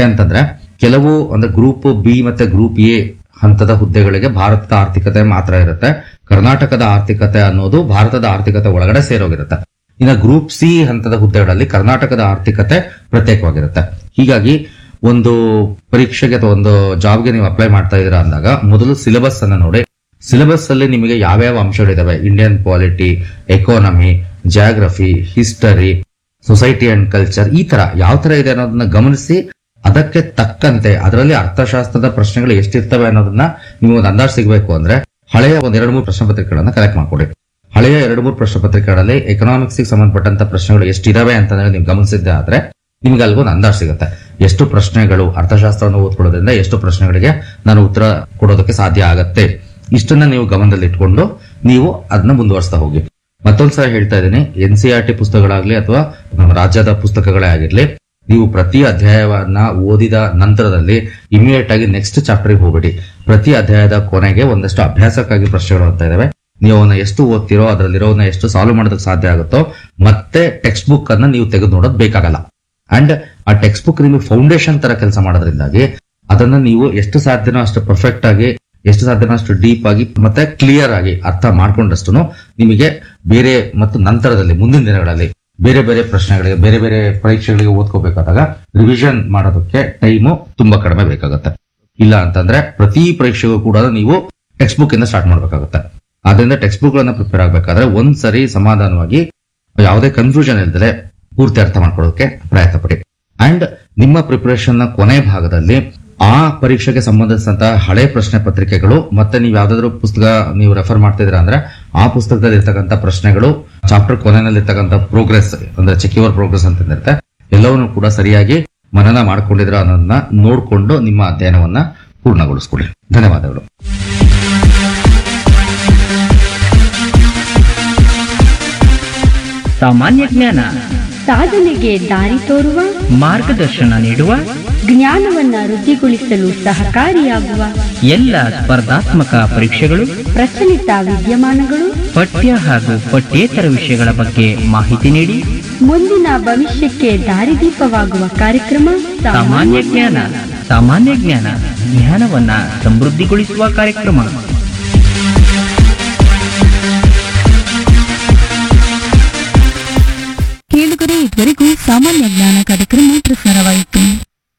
ಅಂತಂದ್ರೆ ಕೆಲವು ಅಂದ್ರೆ ಗ್ರೂಪ್ ಬಿ ಮತ್ತೆ ಗ್ರೂಪ್ ಎ ಹಂತದ ಹುದ್ದೆಗಳಿಗೆ ಭಾರತದ ಆರ್ಥಿಕತೆ ಮಾತ್ರ ಇರುತ್ತೆ ಕರ್ನಾಟಕದ ಆರ್ಥಿಕತೆ ಅನ್ನೋದು ಭಾರತದ ಆರ್ಥಿಕತೆ ಒಳಗಡೆ ಸೇರೋಗಿರುತ್ತೆ ಇನ್ನು ಗ್ರೂಪ್ ಸಿ ಹಂತದ ಹುದ್ದೆಗಳಲ್ಲಿ ಕರ್ನಾಟಕದ ಆರ್ಥಿಕತೆ ಪ್ರತ್ಯೇಕವಾಗಿರುತ್ತೆ ಹೀಗಾಗಿ ಒಂದು ಪರೀಕ್ಷೆಗೆ ಅಥವಾ ಒಂದು ಜಾಬ್ಗೆ ನೀವು ಅಪ್ಲೈ ಮಾಡ್ತಾ ಇದ್ದೀರಾ ಅಂದಾಗ ಮೊದಲು ಸಿಲೆಬಸ್ ಅನ್ನ ನೋಡಿ ಸಿಲೆಬಸ್ ಅಲ್ಲಿ ನಿಮಗೆ ಯಾವ್ಯಾವ ಅಂಶಗಳಿದಾವೆ Indian polity economy geography history society and culture ಈ ತರ ಯಾವ ತರ ಇದೆ ಅನ್ನೋದನ್ನ ಗಮನಿಸಿ ಅದಕ್ಕೆ ತಕ್ಕಂತೆ ಅದರಲ್ಲಿ ಅರ್ಥಶಾಸ್ತ್ರದ ಪ್ರಶ್ನೆಗಳು ಎಷ್ಟಿರ್ತವೆ ಅನ್ನೋದನ್ನ ನೀವು ಒಂದು ಅಂದಾಜು ಸಿಗಬೇಕು ಅಂದ್ರೆ ಹಳೆಯ ಒಂದ್ ಎರಡು ಮೂರು ಪ್ರಶ್ನೆ ಪತ್ರಿಕೆಗಳನ್ನ ಕಲೆಕ್ಟ್ ಮಾಡ್ಕೊಡಿ ಹಳೆಯ ಎರಡು ಮೂರು ಪ್ರಶ್ನೆ ಪತ್ರಿಕೆಗಳಲ್ಲಿ ಎಕನಾಮಿಕ್ಸ್ ಸಂಬಂಧಪಟ್ಟಂತ ಪ್ರಶ್ನೆಗಳು ಎಷ್ಟಿದಾವೆ ಅಂತಂದ್ರೆ ನೀವು ಗಮನಿಸಿದ್ದೆ ಆದ್ರೆ ನಿಮ್ಗೆ ಅಲ್ಗೊಂದು ಅಂದಾಜು ಸಿಗುತ್ತೆ ಎಷ್ಟು ಪ್ರಶ್ನೆಗಳು ಅರ್ಥಶಾಸ್ತ್ರವನ್ನು ಓದ್ಕೊಳ್ಳೋದ್ರಿಂದ ಎಷ್ಟು ಪ್ರಶ್ನೆಗಳಿಗೆ ನಾನು ಉತ್ತರ ಕೊಡೋದಕ್ಕೆ ಸಾಧ್ಯ ಆಗತ್ತೆ ಇಷ್ಟನ್ನ ನೀವು ಗಮನದಲ್ಲಿ ಇಟ್ಕೊಂಡು ನೀವು ಅದನ್ನ ಮುಂದುವರಿಸ್ತಾ ಹೋಗಿ ಮತ್ತೊಂದ್ಸಲ ಹೇಳ್ತಾ ಇದ್ದೀನಿ ಎನ್ ಸಿ ಆರ್ ಟಿ ಪುಸ್ತಕಗಳಾಗ್ಲಿ ಅಥವಾ ನಮ್ಮ ರಾಜ್ಯದ ಪುಸ್ತಕಗಳೇ ಆಗಿರ್ಲಿ ನೀವು ಪ್ರತಿ ಅಧ್ಯಾಯವನ್ನ ಓದಿದ ನಂತರದಲ್ಲಿ ಇಮಿಡಿಯೇಟ್ ಆಗಿ ನೆಕ್ಸ್ಟ್ ಚಾಪ್ಟರ್ಗೆ ಹೋಗ್ಬೇಡಿ ಪ್ರತಿ ಅಧ್ಯಾಯದ ಕೊನೆಗೆ ಒಂದಷ್ಟು ಅಭ್ಯಾಸಕ್ಕಾಗಿ ಪ್ರಶ್ನೆಗಳು ಅಂತ ಇದಾವೆ ನೀವು ಅವನ್ನ ಎಷ್ಟು ಓದ್ತಿರೋ ಅದರಲ್ಲಿರೋವನ್ನ ಎಷ್ಟು ಸಾಲ್ವ್ ಮಾಡೋದಕ್ಕೆ ಸಾಧ್ಯ ಆಗುತ್ತೋ ಮತ್ತೆ ಟೆಕ್ಸ್ಟ್ ಬುಕ್ ಅನ್ನ ನೀವು ತೆಗೆದು ನೋಡೋದು ಬೇಕಾಗಲ್ಲ ಅಂಡ್ ಆ ಟೆಕ್ಸ್ಟ್ ಬುಕ್ ನಿಮಗೆ ಫೌಂಡೇಶನ್ ತರ ಕೆಲಸ ಮಾಡೋದ್ರಿಂದಾಗಿ ಅದನ್ನ ನೀವು ಎಷ್ಟು ಸಾಧ್ಯನೋ ಅಷ್ಟು ಪರ್ಫೆಕ್ಟ್ ಆಗಿ ಎಷ್ಟು ಸಾಧ್ಯನೋ ಅಷ್ಟು ಡೀಪ್ ಆಗಿ ಮತ್ತೆ ಕ್ಲಿಯರ್ ಆಗಿ ಅರ್ಥ ಮಾಡ್ಕೊಂಡಷ್ಟು ನಿಮಗೆ ಬೇರೆ ಮತ್ತು ನಂತರದಲ್ಲಿ ಮುಂದಿನ ದಿನಗಳಲ್ಲಿ ಬೇರೆ ಬೇರೆ ಪ್ರಶ್ನೆಗಳಿಗೆ ಬೇರೆ ಬೇರೆ ಪರೀಕ್ಷೆಗಳಿಗೆ ಓದ್ಕೋಬೇಕಾದಾಗ ರಿವಿಷನ್ ಮಾಡೋದಕ್ಕೆ ಟೈಮು ತುಂಬಾ ಕಡಿಮೆ ಬೇಕಾಗುತ್ತೆ ಇಲ್ಲ ಅಂತಂದ್ರೆ ಪ್ರತಿ ಪರೀಕ್ಷೆಗೂ ಕೂಡ ನೀವು ಟೆಕ್ಸ್ಟ್ ಬುಕ್ ಇಂದ ಸ್ಟಾರ್ಟ್ ಮಾಡ್ಬೇಕಾಗುತ್ತೆ ಆದ್ರಿಂದ ಟೆಕ್ಸ್ಟ್ ಬುಕ್ ಗಳನ್ನ ಪ್ರಿಪೇರ್ ಆಗ್ಬೇಕಾದ್ರೆ ಒಂದ್ ಸರಿ ಸಮಾಧಾನವಾಗಿ ಯಾವುದೇ ಕನ್ಫ್ಯೂಷನ್ ಇಲ್ದರೆ ಪೂರ್ತಿ ಅರ್ಥ ಮಾಡ್ಕೊಳ್ಳೋಕೆ ಪ್ರಯತ್ನ ಪಡಿ ಅಂಡ್ ನಿಮ್ಮ ಪ್ರಿಪರೇಷನ್ ನ ಕೊನೆ ಭಾಗದಲ್ಲಿ ಆ ಪರೀಕ್ಷೆಗೆ ಸಂಬಂಧಿಸಿದಂತಹ ಹಳೆ ಪ್ರಶ್ನೆ ಪತ್ರಿಕೆಗಳು ಮತ್ತೆ ನೀವು ಯಾವ್ದಾದ್ರು ಪುಸ್ತಕ ನೀವು ರೆಫರ್ ಮಾಡ್ತಿದ್ರ ಅಂದ್ರೆ ಆ ಪುಸ್ತಕದಲ್ಲಿ ಇರ್ತಕ್ಕಂಥ ಪ್ರಶ್ನೆಗಳು ಚಾಪ್ಟರ್ ಕೊನೆಯಲ್ಲಿ ಇರ್ತಕ್ಕಂಥ ಪ್ರೋಗ್ರೆಸ್ ಅಂದ್ರೆ ಸೆಕ್ಯೂರ್ ಪ್ರೋಗ್ರೆಸ್ ಅಂತ ಇರುತ್ತೆ ಎಲ್ಲವನ್ನೂ ಕೂಡ ಸರಿಯಾಗಿ ಮನನ ಮಾಡ್ಕೊಂಡಿದ್ರ ಅನ್ನೋದನ್ನ ನೋಡ್ಕೊಂಡು ನಿಮ್ಮ ಅಧ್ಯಯನವನ್ನ ಪೂರ್ಣಗೊಳಿಸ್ಕೊಳ್ಳಿ ಧನ್ಯವಾದಗಳು ಸಾಮಾನ್ಯ ಜ್ಞಾನ ಸಾಧನೆಗೆ ದಾರಿ ತೋರುವ ಮಾರ್ಗದರ್ಶನ ನೀಡುವ ಜ್ಞಾನವನ್ನ ವೃದ್ಧಿಗೊಳಿಸಲು ಸಹಕಾರಿಯಾಗುವ ಎಲ್ಲ ಸ್ಪರ್ಧಾತ್ಮಕ ಪರೀಕ್ಷೆಗಳು ಪ್ರಚಲಿತ ವಿದ್ಯಮಾನಗಳು ಪಠ್ಯ ಹಾಗೂ ಪಠ್ಯೇತರ ವಿಷಯಗಳ ಬಗ್ಗೆ ಮಾಹಿತಿ ನೀಡಿ ಮುಂದಿನ ಭವಿಷ್ಯಕ್ಕೆ ದಾರಿದೀಪವಾಗುವ ಕಾರ್ಯಕ್ರಮ ಸಾಮಾನ್ಯ ಜ್ಞಾನ ಸಾಮಾನ್ಯ ಜ್ಞಾನ ಜ್ಞಾನವನ್ನ ಸಮೃದ್ಧಿಗೊಳಿಸುವ ಕಾರ್ಯಕ್ರಮ ಕೇಳುಗರೆ ಇದುವರೆಗೂ ಸಾಮಾನ್ಯ ಜ್ಞಾನ ಕಾರ್ಯಕ್ರಮ ಪ್ರಸಾರವಾಯಿತು